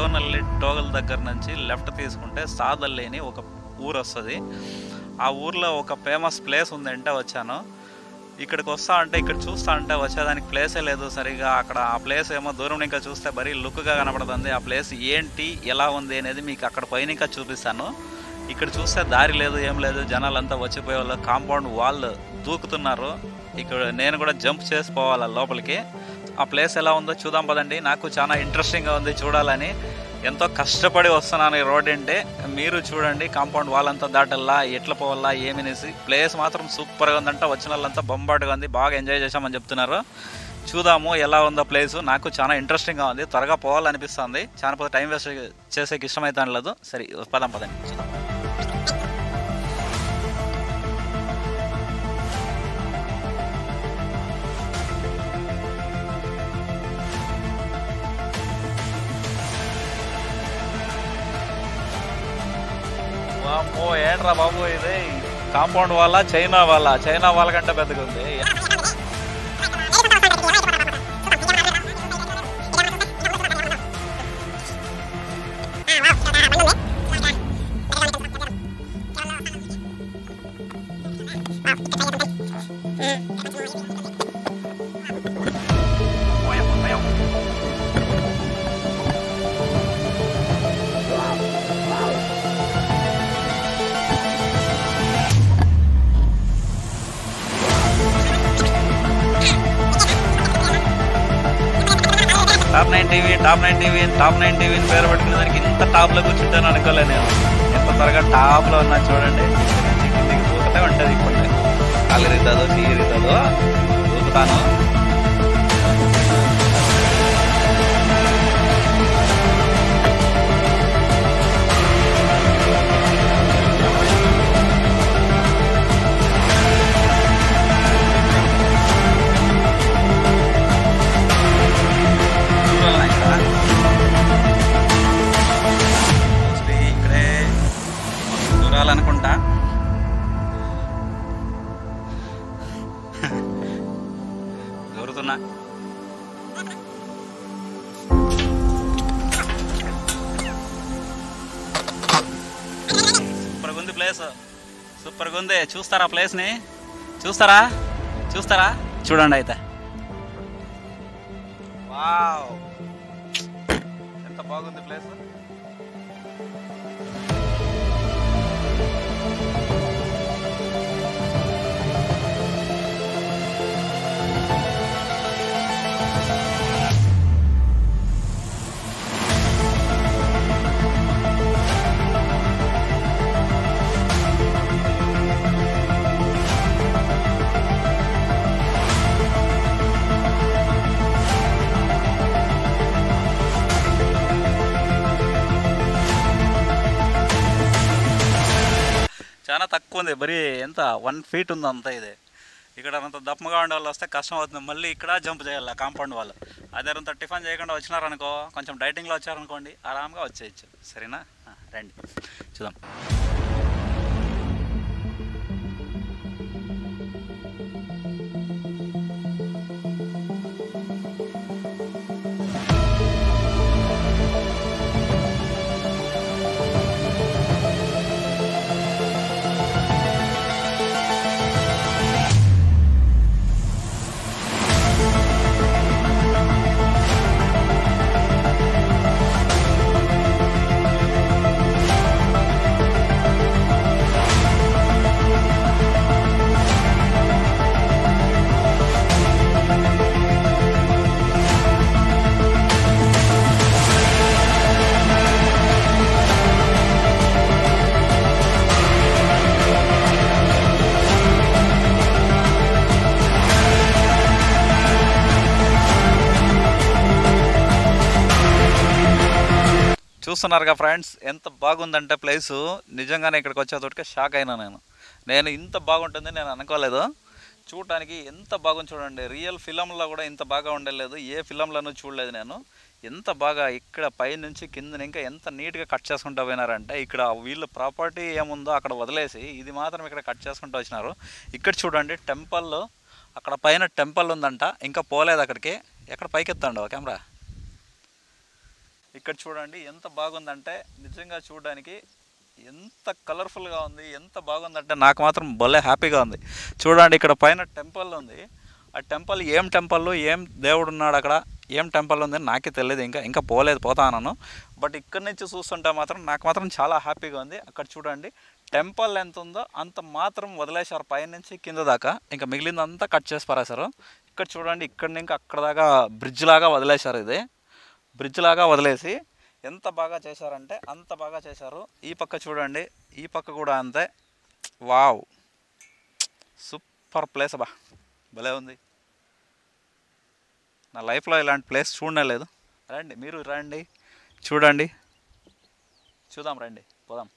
దేవనల్లి toggle దగ్గర నుంచి left తీసుకుంటే సాదల్లి అని ఒక ఊరు వస్తుంది ఆ ఊర్లో ఒక ఫేమస్ ప్లేస్ ఉందంటే వచ్చాను ఇక్కడికి వస్తా అంటే ఇక్కడ చూస్తా అంటే వచ్చేదానికి ప్లేసే లేదు సరిగా అక్కడ ఆ ప్లేస్ ఏమో దూరం ఇంకా చూస్తే మరీ లుక్గా కనపడుతుంది ఆ ప్లేస్ ఏంటి ఎలా ఉంది అనేది మీకు అక్కడ పైన ఇంకా చూపిస్తాను ఇక్కడ చూస్తే దారి లేదు ఏం లేదు జనాలంతా వచ్చిపోయే వాళ్ళు కాంపౌండ్ వాల్ దూకుతున్నారు ఇక్కడ నేను కూడా జంప్ చేసి పోవాలి లోపలికి ఆ ప్లేస్ ఎలా ఉందో చూద్దాం పదండి నాకు చాలా ఇంట్రెస్టింగ్గా ఉంది చూడాలని ఎంతో కష్టపడి వస్తున్నాను ఈ రోడ్ అంటే మీరు చూడండి కాంపౌండ్ వాల్ అంతా దాటల్లా ఎట్లా పోవాలా ఏమినేసి ప్లేస్ మాత్రం సూపర్గా ఉందంట వచ్చిన వాళ్ళంతా బొంబాటుగా ఉంది బాగా ఎంజాయ్ చేశామని చెప్తున్నారు చూద్దాము ఎలా ఉందో ప్లేస్ నాకు చాలా ఇంట్రెస్టింగ్గా ఉంది త్వరగా పోవాలనిపిస్తుంది చాలా పెద్ద టైం వేస్ట్ చేసేకి ఇష్టమైతే లేదు సరే పదం పదండి చూద్దాం వామ్మో ఏంట్రా బాబు ఇది కాంపౌండ్ వాళ్ళ చైనా వాళ్ళ చైనా వాళ్ళ కంటే పెద్దగా ఉంది top nine TV top nine TV top nine టీవీని పేరు పెట్టుకునే దానికి ఇంత టాప్లో కూర్చుంటాను అనుకోలే నేను ఎంత త్వరగా టాప్లో ఉన్నా చూడండి కిందికి కిందికి దూకటే ఉంటుంది ఇప్పుడు కాలు ఇరుగుతుందో చెయ్యి ఇరుగుతుందో దూకుతాను చూడాలా ఇక్కడ మోస్ట్లీ ఇక్కడే దూరాలనుకుంటా దూరుతున్నా సూపర్గా ఉంది ప్లేస్ సూపర్గా ఉంది చూస్తారా ప్లేస్ని చూస్తారా చూస్తారా చూడండి అయితే వావ్ ఎంత బాగుంది ప్లేస్ చాలా తక్కువ ఉంది మరి ఎంత వన్ ఫీట్ ఉంది అంత ఇది ఇక్కడ అంత దప్పగా ఉండే వాళ్ళు వస్తే కష్టం అవుతుంది మళ్ళీ ఇక్కడ జంప్ చేయాలి కాంపౌండ్ వాళ్ళు అదే అంత టిఫిన్ చేయకుండా వచ్చినారనుకో కొంచెం డైటింగ్లో వచ్చారనుకోండి ఆరామ్గా వచ్చేయచ్చు సరేనా ఆ, రండి చూద్దాం చూస్తున్నారుగా ఫ్రెండ్స్ ఎంత బాగుందంటే ప్లేసు నిజంగానే ఇక్కడికి వచ్చేతోటికి షాక్ అయినా నేను నేను ఇంత బాగుంటుంది నేను అనుకోలేదు చూడటానికి ఎంత బాగుంది చూడండి రియల్ ఫిలంలో కూడా ఇంత బాగా ఉండలేదు ఏ ఫిలంలోనూ చూడలేదు నేను ఎంత బాగా ఇక్కడ పైనుంచి కింద ఇంకా ఎంత నీట్గా కట్ చేసుకుంటూ పోయినారంటే ఇక్కడ వీళ్ళ ప్రాపర్టీ ఏముందో అక్కడ వదిలేసి ఇది మాత్రం ఇక్కడ కట్ చేసుకుంటూ వచ్చినారు ఇక్కడ చూడండి టెంపుల్ అక్కడ పైన టెంపుల్ ఉందంట ఇంకా పోలేదు అక్కడికి ఎక్కడ పైకి ఎత్తాండో కెమెరా ఇక్కడ చూడండి ఎంత బాగుందంటే నిజంగా చూడడానికి ఎంత కలర్ఫుల్గా ఉంది ఎంత బాగుందంటే నాకు మాత్రం భలే హ్యాపీగా ఉంది చూడండి ఇక్కడ పైన టెంపుల్ ఉంది ఆ టెంపుల్ ఏం టెంపుల్ ఏం దేవుడు ఉన్నాడు అక్కడ ఏం టెంపుల్ ఉంది నాకే తెలియదు ఇంకా ఇంకా పోలేదు పోతాను బట్ ఇక్కడ నుంచి చూస్తుంటే మాత్రం నాకు మాత్రం చాలా హ్యాపీగా ఉంది అక్కడ చూడండి టెంపుల్ ఎంత ఉందో అంత మాత్రం వదిలేశారు పైనుంచి కింద దాకా ఇంకా మిగిలిందంతా కట్ చేసి పారేశారు ఇక్కడ చూడండి ఇక్కడ నుంచి అక్కడ దాకా బ్రిడ్జ్ లాగా వదిలేశారు ఇది బ్రిడ్జ్ లాగా వదిలేసి ఎంత బాగా చేశారంటే అంత బాగా చేశారు ఈ పక్క చూడండి ఈ పక్క కూడా అంతే వావ్ సూపర్ ప్లేస్ బా భలే ఉంది నా లైఫ్లో ఇలాంటి ప్లేస్ చూడనే లేదు రండి మీరు రండి చూడండి చూద్దాం రండి పోదాం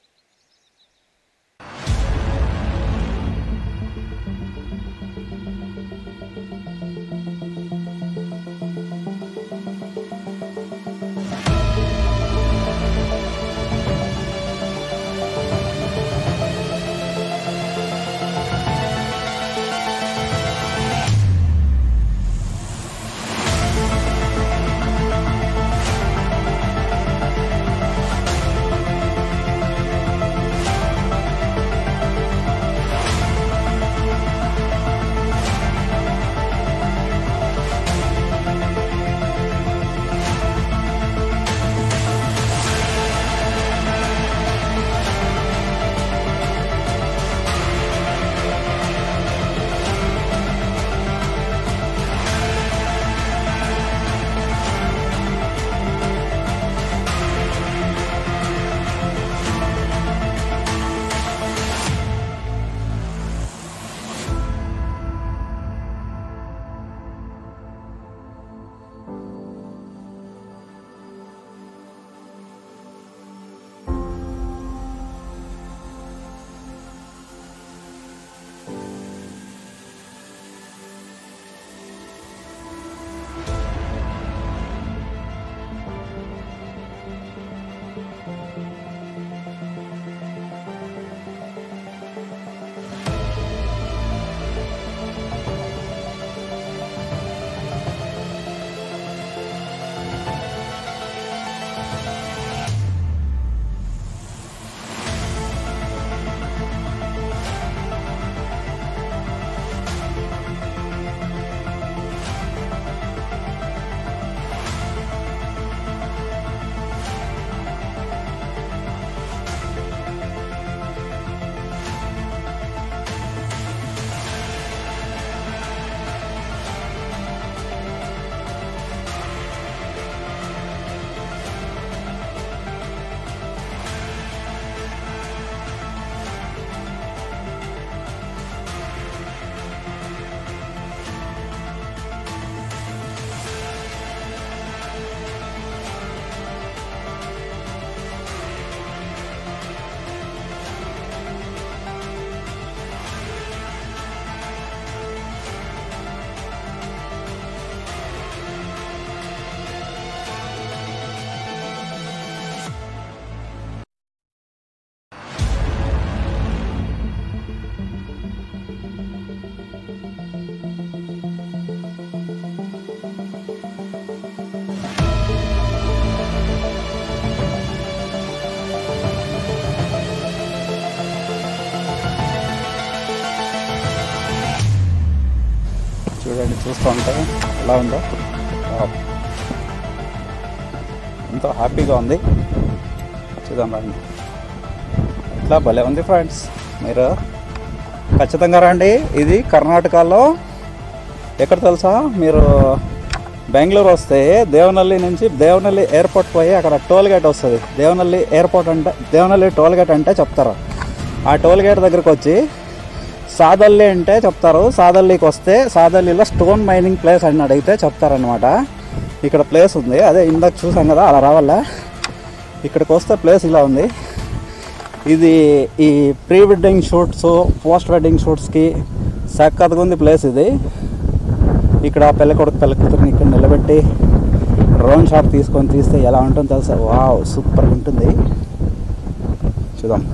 చూడండి చూస్తూ ఉంటే ఎలా ఉందో వావ్. ఎంతో హ్యాపీగా ఉంది చూద్దాం రండి ఇట్లా భలే ఉంది ఫ్రెండ్స్ మీరు ఖచ్చితంగా రండి ఇది కర్ణాటకలో ఎక్కడ తెలుసా మీరు బెంగళూరు వస్తే దేవనల్లి నుంచి దేవనల్లి ఎయిర్పోర్ట్ పోయి అక్కడ టోల్ గేట్ వస్తుంది దేవనల్లి ఎయిర్పోర్ట్ అంటే దేవనల్లి టోల్ గేట్ అంటే చెప్తారు ఆ టోల్ గేట్ దగ్గరకు వచ్చి సాదల్లి అంటే చెప్తారు సాదల్లికి వస్తే సాదల్లిలో స్టోన్ మైనింగ్ ప్లేస్ అని అడిగితే చెప్తారనమాట ఇక్కడ ప్లేస్ ఉంది అదే ఇందాక చూసాం కదా అలా రావాలా ఇక్కడికి వస్తే ప్లేస్ ఇలా ఉంది ఇది ఈ pre wedding shoots post wedding షూట్స్కి సక్కత్తుగా ఉంది ప్లేస్ ఇది ఇక్కడ పెళ్ళి కొడుకు పెళ్ళి కూతురుని ఇక్కడ నిలబెట్టి డ్రోన్ షాట్ తీసుకొని తీస్తే ఎలా ఉంటుందో తెలుసా వావ్ సూపర్ ఉంటుంది చూద్దాం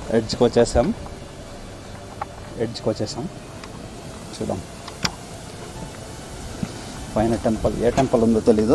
ఎడ్జ్కి వచ్చేసాం ఎడ్జ్కి వచ్చేసాం చూద్దాం పైన టెంపుల్ ఏ టెంపుల్ ఉందో తెలీదు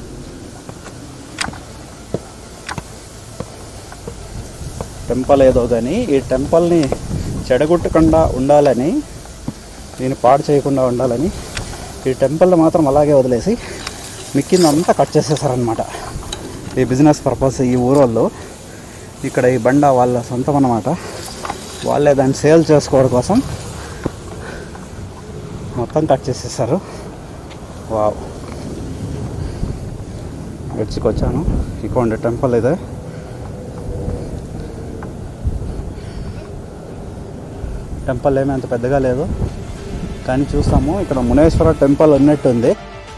టెంపుల్ ఏదో కానీ ఈ టెంపుల్ని చెడగొట్టకుండా ఉండాలని దీన్ని పాడు చేయకుండా ఉండాలని ఈ టెంపుల్ని మాత్రం అలాగే వదిలేసి మిక్కిందంతా కట్ చేసేసారనమాట ఈ బిజినెస్ పర్పస్ ఈ ఊరోళ్ళు ఇక్కడ ఈ బండ వాళ్ళ సొంతం అన్నమాట వాళ్ళే దాన్ని సేల్ చేసుకోవడం కోసం మొత్తం కట్ చేసేసారు వావ్ ఎడ్జ్కి వచ్చాను ఇకోండి టెంపుల్ ఇదే టెంపుల్ ఏమీ అంత పెద్దగా లేదు కానీ చూస్తాము ఇక్కడ మునేశ్వర టెంపుల్ ఉన్నట్టుంది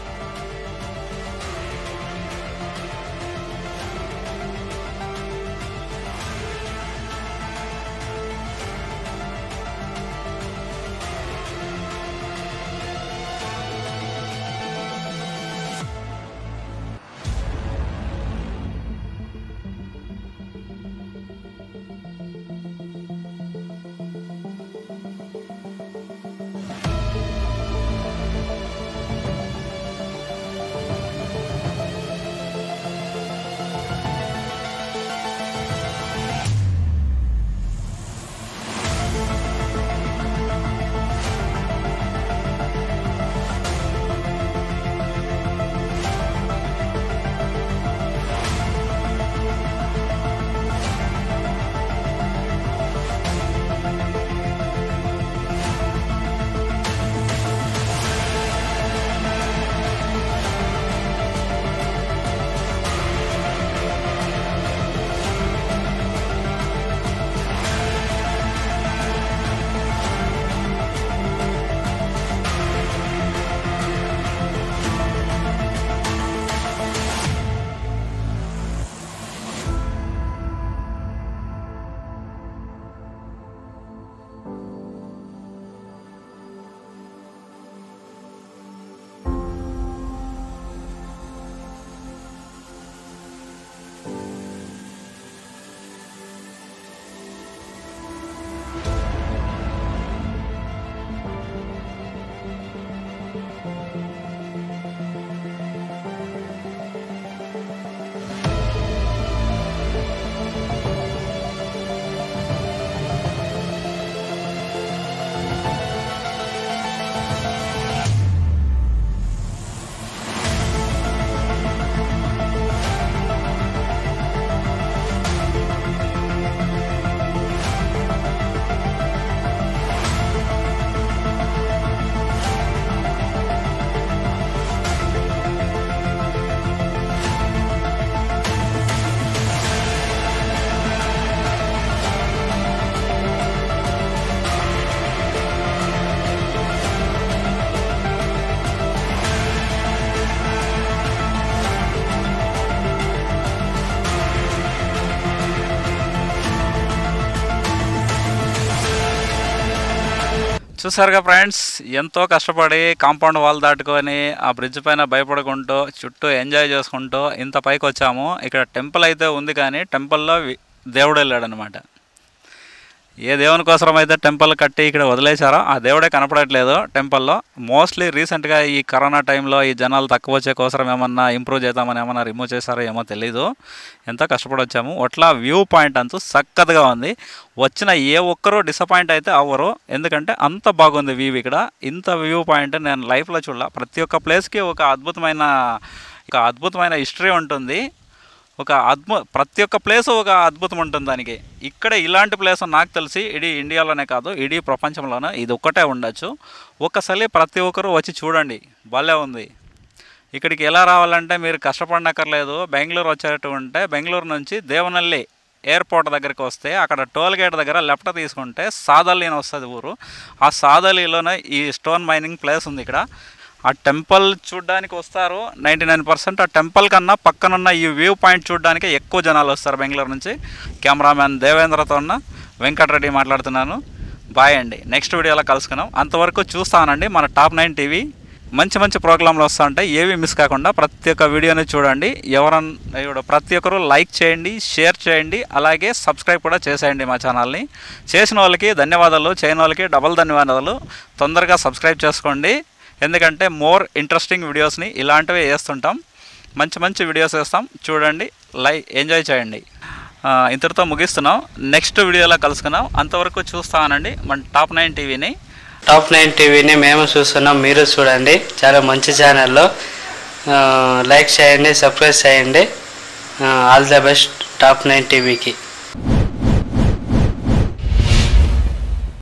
చూసారుగా ఫ్రెండ్స్ ఎంతో కష్టపడి కాంపౌండ్ వాల్ దాటుకొని ఆ బ్రిడ్జ్ పైన భయపడుకుంటూ చుట్టూ ఎంజాయ్ చేసుకుంటూ ఇంత పైకి వచ్చాము ఇక్కడ టెంపుల్ అయితే ఉంది కానీ టెంపుల్లో వి- దేవుడు వెళ్ళాడు అనమాట ఏ దేవుని కోసం అయితే టెంపుల్ కట్టి ఇక్కడ వదిలేశారో ఆ దేవుడే కనపడట్లేదు టెంపుల్లో మోస్ట్లీ రీసెంట్గా ఈ కరోనా టైంలో ఈ జనాలు తక్కువ వచ్చే కోసం ఏమన్నా ఇంప్రూవ్ చేద్దామని ఏమన్నా రిమూవ్ చేశారో ఏమో తెలీదు ఎంతో కష్టపడి వచ్చాము అట్లా వ్యూ పాయింట్ అంతా చక్కగా ఉంది వచ్చిన ఏ ఒక్కరూ డిసప్పాయింట్ అయితే అవ్వరు ఎందుకంటే అంత బాగుంది వ్యూ ఇక్కడ ఇంత వ్యూ పాయింట్ నేను లైఫ్లో చూడాల ప్రతి ఒక్క ప్లేస్కి ఒక అద్భుతమైన ఒక అద్భుతమైన హిస్టరీ ఉంటుంది ఒక అద్భుత ప్రతి ఒక్క ప్లేస్ ఒక అద్భుతం ఉంటుంది దానికి ఇక్కడ ఇలాంటి ప్లేస్ నాకు తెలిసి ఇడీ ఇండియాలోనే కాదు ఇడీ ప్రపంచంలోనే ఇది ఒక్కటే ఉండొచ్చు ఒక్కసారి ప్రతి ఒక్కరూ వచ్చి చూడండి భలే ఉంది ఇక్కడికి ఎలా రావాలంటే మీరు కష్టపడనక్కర్లేదు బెంగళూరు వచ్చేటట్టు ఉంటే బెంగళూరు నుంచి దేవనల్లి ఎయిర్పోర్ట్ దగ్గరికి వస్తే అక్కడ టోల్ గేట్ దగ్గర లెఫ్ట్ తీసుకుంటే సాదల్లి అని వస్తుంది ఊరు ఆ సాదల్లిలోనే ఈ స్టోన్ మైనింగ్ ప్లేస్ ఉంది ఇక్కడ ఆ టెంపుల్ చూడడానికి వస్తారు నైంటీ నైన్ పర్సెంట్ ఆ టెంపుల్ కన్నా పక్కనున్న ఈ వ్యూ పాయింట్ చూడడానికి ఎక్కువ జనాలు వస్తారు బెంగళూరు నుంచి కెమెరామ్యాన్ దేవేంద్రతో ఉన్న వెంకటరెడ్డి మాట్లాడుతున్నాను బాయ్ అండి నెక్స్ట్ వీడియోలో కలుసుకున్నాం అంతవరకు చూస్తానండి మన టాప్ నైన్ టీవీ మంచి మంచి ప్రోగ్రాంలు వస్తూ ఉంటాయి ఏవి మిస్ కాకుండా ప్రతి ఒక్క వీడియోని చూడండి ఎవరన్నా ఇప్పుడు ప్రతి ఒక్కరు లైక్ చేయండి షేర్ చేయండి అలాగే సబ్స్క్రైబ్ కూడా చేసేయండి మా ఛానల్ని చేసిన వాళ్ళకి ధన్యవాదాలు చేయని వాళ్ళకి డబల్ ధన్యవాదాలు తొందరగా సబ్స్క్రైబ్ చేసుకోండి ఎందుకంటే మోర్ ఇంట్రెస్టింగ్ వీడియోస్ని ఇలాంటివి వేస్తుంటాం మంచి మంచి వీడియోస్ వేస్తాం చూడండి లై ఎంజాయ్ చేయండి ఆ, ఇంతటితో ముగిస్తున్నాం నెక్స్ట్ వీడియోలో కలుసుకుందాం అంతవరకు చూస్తానండి మన టాప్ నైన్ టీవీని టాప్ నైన్ టీవీని మేము చూస్తున్నాం మీరు చూడండి చాలా మంచి ఛానల్లో లైక్ చేయండి సబ్స్క్రైబ్ చేయండి all the best top nine టీవీకి